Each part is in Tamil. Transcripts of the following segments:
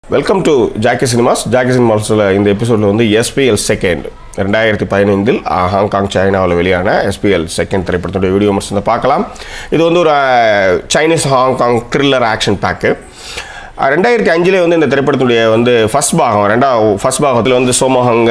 welcome to Jackie cinemas Jackie சினிமாஸில் இந்த எபிசோடில் வந்து எஸ்பிஎல் செகண்ட் ரெண்டாயிரத்தி பதினைந்தில் அஹ், ஹாங்காங் சைனாவில் வெளியான எஸ்பிஎல் செகண்ட் திரைப்படத்துடைய வீடியோ மட்டும் வந்து பார்க்கலாம் இது வந்து ஒரு அஹ், Chinese Hong Kong thriller action pack ரெண்டாயிரத்தி அஞ்சிலே வந்து இந்த திரைப்படத்துடைய வந்து ஃபர்ஸ்ட் பாகம் ரெண்டா ஃபர்ஸ்ட் பாகத்தில் வந்து சோமஹங்க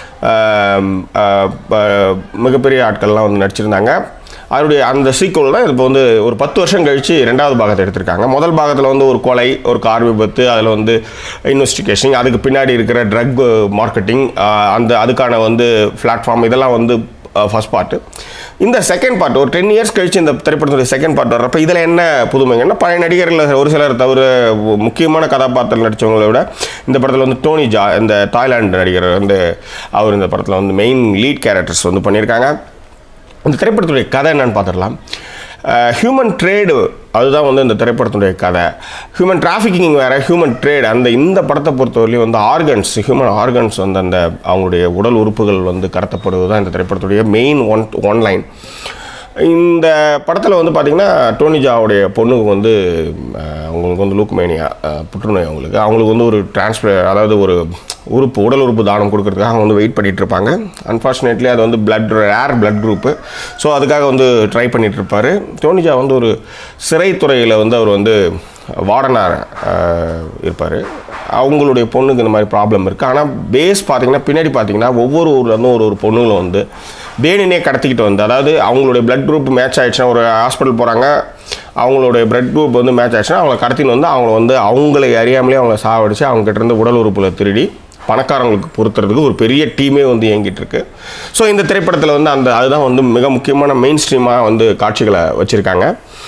ஆம், அஹ், ப- மிகப்பெரிய ஆட்கள்லாம் வந்து நடிச்சிருந்தாங்க அதனுடைய அந்த சீக்குவல் தான் இப்போ வந்து ஒரு பத்து வருஷம் கழித்து ரெண்டாவது பாகத்தை எடுத்திருக்காங்க முதல் பாகத்தில் வந்து ஒரு கொலை ஒரு கார் விபத்து அதில் வந்து இன்வெஸ்டிகேஷன் அதுக்கு பின்னாடி இருக்கிற ட்ரக் மார்க்கெட்டிங் அந்த அதுக்கான வந்து பிளாட்ஃபார்ம் இதெல்லாம் வந்து ஃபர்ஸ்ட் பார்ட்டு இந்த செகண்ட் பார்ட் ஒரு டென் இயர்ஸ் கழிச்சு இந்த திரைப்படத்துடைய செகண்ட் பார்ட் வர்றப்ப இதில் என்ன புதுமைங்கன்னா பழைய நடிகர்கள் ஒரு சிலர் தவிர முக்கியமான கதாபாத்திரம் நடித்தவங்களை விட இந்த படத்தில் வந்து டோனி ஜா இந்த தாய்லாந்து நடிகர் வந்து அவர் இந்த படத்தில் வந்து மெயின் லீட் கேரக்டர்ஸ் வந்து பண்ணியிருக்காங்க இந்த திரைப்படத்துடைய கதை என்னன்னு பார்த்துடலாம் ஹியூமன் ட்ரேடு அதுதான் வந்து இந்த திரைப்படத்துடைய கதை ஹியூமன் டிராஃபிக்கிங் வேறு ஹியூமன் ட்ரேட் அந்த இந்த படத்தை பொறுத்தவரையிலும் வந்து ஆர்கன்ஸ் ஹியூமன் ஆர்கன்ஸ் வந்து அந்த அவங்களுடைய உடல் உறுப்புகள் வந்து கடத்தப்படுவது தான் இந்த திரைப்படத்துடைய மெயின் ஒன் ஒன்லைன் இந்த படத்தில் வந்து பார்த்திங்கன்னா டோனிஜாவுடைய பொண்ணுக்கு வந்து அஹ், அவங்களுக்கு வந்து லூக்மேனியா அஹ், புற்றுநோய் அவங்களுக்கு அவங்களுக்கு வந்து ஒரு டிரான்ஸ்பிள அதாவது ஒரு உறுப்பு உடல் உறுப்பு தானம் கொடுக்கறதுக்காக அவங்க வந்து வெயிட் பண்ணிட்டு இருப்பாங்க அன்ஃபார்ச்சுனேட்லி அது வந்து blood rare blood group so அதுக்காக வந்து ட்ரை பண்ணிட்டு இருப்பார் டோனிஜா வந்து ஒரு சிறைத்துறையில் வந்து அவர் வந்து வார்டனாக இருப்பார் அவங்களுடைய பொண்ணுக்கு இந்த மாதிரி ப்ராப்ளம் இருக்குது ஆனால் பேஸ் பார்த்தீங்கன்னா பின்னாடி பார்த்தீங்கன்னா ஒவ்வொரு ஊர்லேருந்தும் ஒரு ஒரு பொண்ணுங்களும் வந்து வேணுனே கடத்திக்கிட்டு வந்து அதாவது அவங்களுடைய பிளட் குரூப் மேட்ச் ஆயிடுச்சுன்னா ஒரு ஹாஸ்பிட்டல் போகிறாங்க அவங்களுடைய பிளட் குரூப் வந்து மேட்ச் ஆயிடுச்சுன்னா அவங்கள கடத்தின்னு வந்து அவங்கள வந்து அவங்களை அறியாமலே அவங்கள சாவடிச்சு அவங்க கிட்ட இருந்து உடல் உறுப்புல திருடி பணக்காரங்களுக்கு பொறுத்துறதுக்கு ஒரு பெரிய டீமே வந்து இயங்கிட்டு இருக்கு ஸோ இந்த திரைப்படத்தில் வந்து அந்த அதுதான் வந்து மிக முக்கியமான மெயின் ஸ்ட்ரீமாக வந்து காட்சிகளை வச்சுருக்காங்க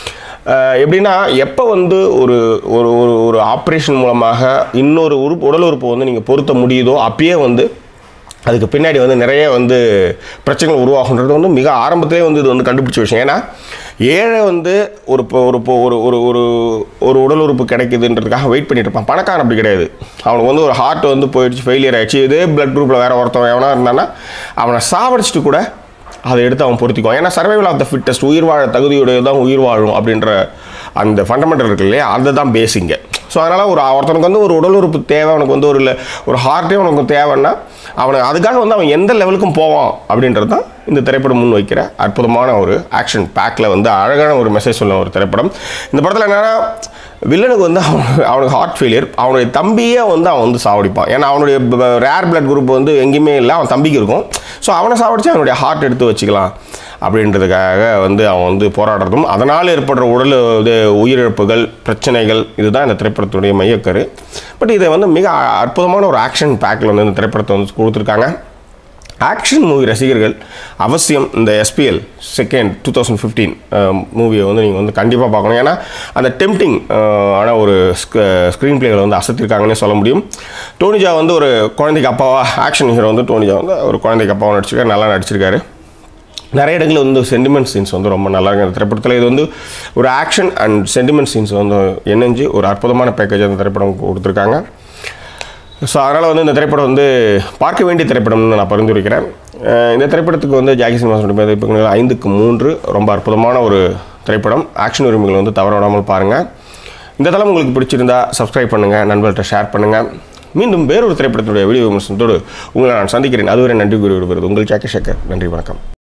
அஹ் எப்படின்னா எப்போ வந்து ஒரு ஒரு ஒரு ஒரு ஆப்ரேஷன் மூலமாக இன்னொரு உறுப்பு உடல் உறுப்பு வந்து நீங்கள் பொருத்த முடியுதோ அப்பயே வந்து அதுக்கு பின்னாடி வந்து நிறைய வந்து பிரச்சனைகள் உருவாகுன்றது வந்து மிக ஆரம்பத்திலே வந்து இது வந்து கண்டுபிடிச்ச விஷயம் ஏன்னா ஏழை வந்து ஒரு இப்போ ஒரு இப்போ ஒரு ஒரு ஒரு ஒரு உடல் உறுப்பு கிடைக்குதுன்றதுக்காக வெயிட் பண்ணிட்டு இருப்பான் பணக்காரன் அப்படி கிடையாது அவனுக்கு வந்து ஒரு ஹார்ட் வந்து போயிடுச்சு ஃபெயிலியர் ஆயிடுச்சு இதே பிளட் குரூப்பில் வேற ஒருத்தவன் எவனா இருந்தானா அவனை சாவடிச்சிட்டு கூட அதை எடுத்து அவன் பொருத்திக்குவான் ஏன்னா சர்வைவல் ஆஃப் த ஃபிட்டஸ்ட் உயிர் வாழ தகுதியுடைய தான் உயிர் வாழும் அப்படின்ற அந்த ஃபண்டமெண்டல் இருக்கு இல்லையா அதுதான் பேசிங்க ஸோ அதனால் ஒரு ஒருத்தனுக்கு வந்து ஒரு உடல் உறுப்பு தேவை அவனுக்கு வந்து ஒரு இல்லை ஒரு ஹார்ட்டே அவனுக்கு தேவைன்னா அவனுக்கு அதுக்காக வந்து அவன் எந்த லெவலுக்கும் போவான் அப்படின்றது தான் இந்த திரைப்படம் முன் வைக்கிற அற்புதமான ஒரு ஆக்ஷன் பேக்கில் வந்து அழகான ஒரு மெசேஜ் சொல்ல ஒரு திரைப்படம் இந்த படத்தில் என்னென்னா வில்லனுக்கு வந்து அவனுக்கு அவனுக்கு ஹார்ட் ஃபெயிலியர் அவனுடைய தம்பியே வந்து அவன் வந்து சாவடிப்பான் ஏன்னா அவனுடைய ரேர் பிளட் குரூப் வந்து எங்கேயுமே இல்லை அவன் தம்பிக்கு இருக்கும் ஸோ அவனை சாவடிச்சு அவனுடைய ஹார்ட் எடுத்து வச்சுக்கலாம் அப்படின்றதுக்காக வந்து அவன் வந்து போராடுறதும் அதனால் ஏற்படுற உடல் இது உயிரிழப்புகள் பிரச்சனைகள் இதுதான் இந்த திரைப்படத்துடைய மையக்கரு பட் இதை வந்து மிக அற்புதமான ஒரு ஆக்ஷன் பேக்கில் வந்து இந்த திரைப்படத்தை வந்து கொடுத்துருக்காங்க ஆக்ஷன் மூவி ரசிகர்கள் அவசியம் இந்த SPL second two thousand fifteen மூவியை வந்து நீங்கள் வந்து கண்டிப்பாக பார்க்கணும் ஏன்னா அந்த டெம்டிங் ஆன ஒரு ஸ்க்ரீன் பிளேகளை வந்து அசத்திருக்காங்கன்னே சொல்ல முடியும் டோனிஜா வந்து ஒரு குழந்தைக்கு அப்பாவா ஆக்ஷன் ஹீரோ வந்து டோனிஜா வந்து ஒரு குழந்தைக்கு அப்பாவாக நடிச்சிருக்காரு நல்லா நடிச்சிருக்காரு நிறைய இடங்களில் வந்து சென்டிமெண்ட் சீன்ஸ் வந்து ரொம்ப நல்லா இருக்கு இந்த திரைப்படத்தில் இது வந்து ஒரு ஆக்ஷன் அண்ட் சென்டிமெண்ட் சீன்ஸ் வந்து இணைஞ்சு ஒரு அற்புதமான பேக்கேஜ் அந்த திரைப்படம் கொடுத்துருக்காங்க ஸோ அதனால் வந்து இந்த திரைப்படம் வந்து பார்க்க வேண்டிய திரைப்படம்னு நான் பரிந்துரைக்கிறேன் அஹ் இந்த திரைப்படத்துக்கு வந்து ஜாக்கி சினிமாஸோட மதிப்புகள் ஐந்துக்கு மூன்று ரொம்ப அற்புதமான ஒரு திரைப்படம் ஆக்ஷன் உரிமைகள் வந்து தவற விடாமல் பாருங்கள் இந்த தளம் உங்களுக்கு பிடிச்சிருந்தா சப்ஸ்கிரைப் பண்ணுங்கள் நண்பர்கள்ட்ட ஷேர் பண்ணுங்கள் மீண்டும் வேறொரு திரைப்படத்துடைய வீடியோ விமர்சனத்தோடு உங்களை நான் சந்திக்கிறேன் அதுவரை நன்றி கூறி விடுவது உங்கள் ஜாக்கி சேகர் நன்றி வணக்கம்